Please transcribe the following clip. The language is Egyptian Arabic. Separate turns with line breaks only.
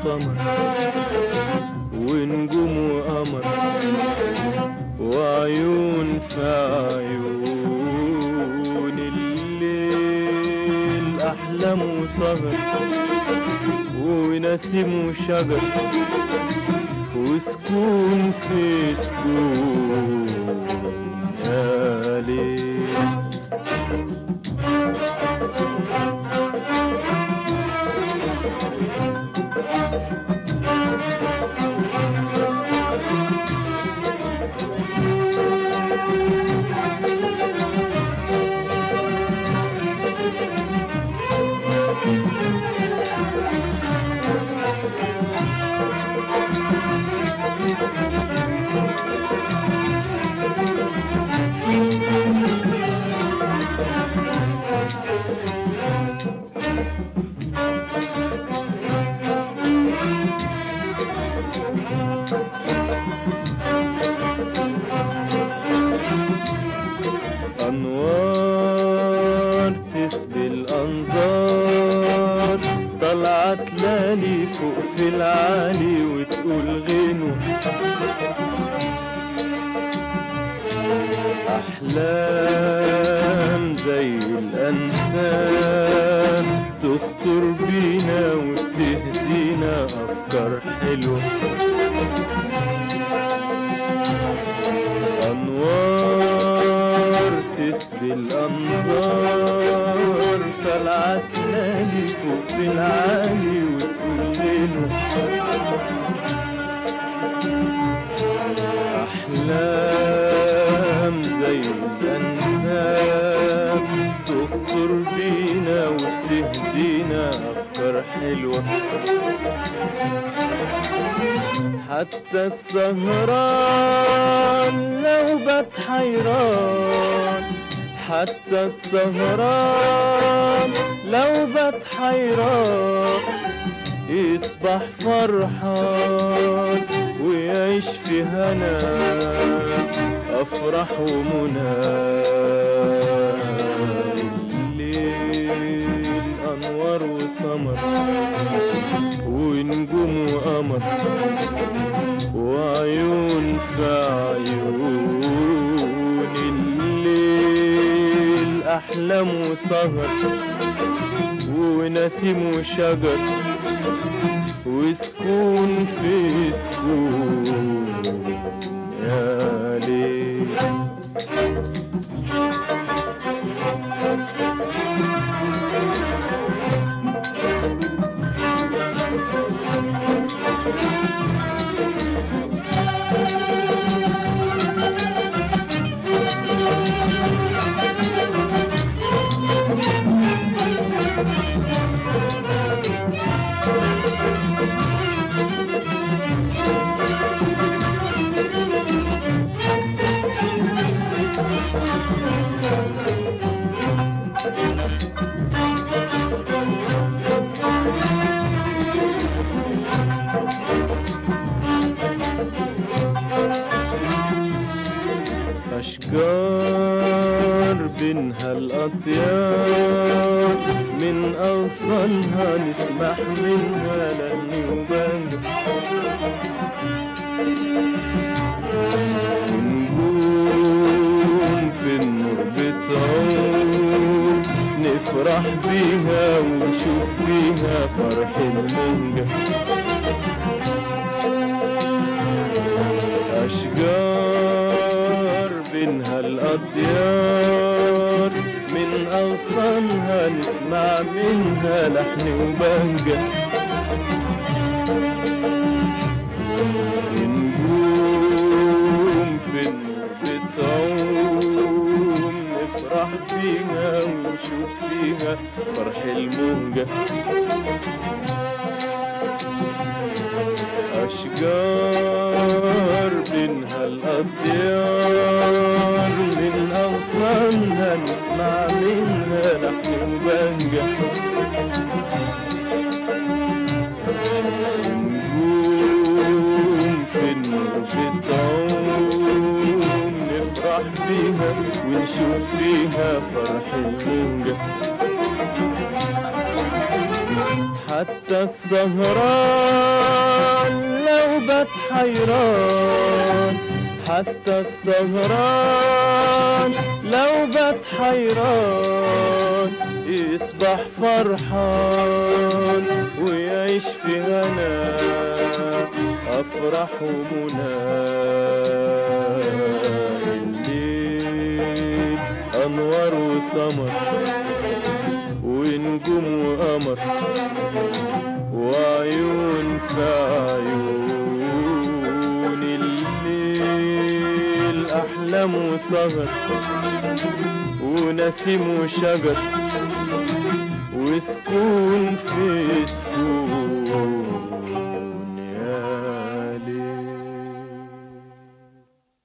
وسمر ونجوم وقمر وعيون في عيون الليل أحلام وسهر ونسيم وشجر وسكون في سكون يا ليل أنوار تسبي الأنظار طلعت لالي فوق في العالي وتقول غنو أحلام زي الأنسام تخطر بينا وتهدينا أفكار حلوة أنوار تسبي الأنظار طلعت لالي فوق في العالي وتقول ليله أحلام زي الأنساب تخطر بينا وتهدينا أفكار حلوة حتى السهران لو بات حيران حتى السهران لو بات حيران يصبح فرحان ويعيش في هنا أفرح ومنى الليل أنوار وسمر ونجوم وقمر وعيون في عيون الليل أحلام وسهر ونسيم وشجر وسكون في سكون يا ليل أشجار بينها الأطيار من أغصانها نسمح منها لأني وبنجح ونجوم في النور بتعود نفرح بيها ونشوف بيها فرح المنجح أشجار بينها الأطيار من أغصانها نسمع منها لحن وبهجة نجوم في النور بتعوم نفرح بيها ونشوف فيها فرح المهجة أشجار بينها الأطيار من أغصانها نسمع منها لحن وبهجة نجوم في النور بتعوم نفرح بيها ونشوف فيها فرح الموجة حتى السهران لو بات حيران حتى السهران لو بات حيران يصبح فرحان ويعيش في هنا أفرح ومنى الليل أنوار وسمر ونجوم وقمر وعيون في عيون الليل أحلام وسهر ونسيم وشجر وسكون في سكون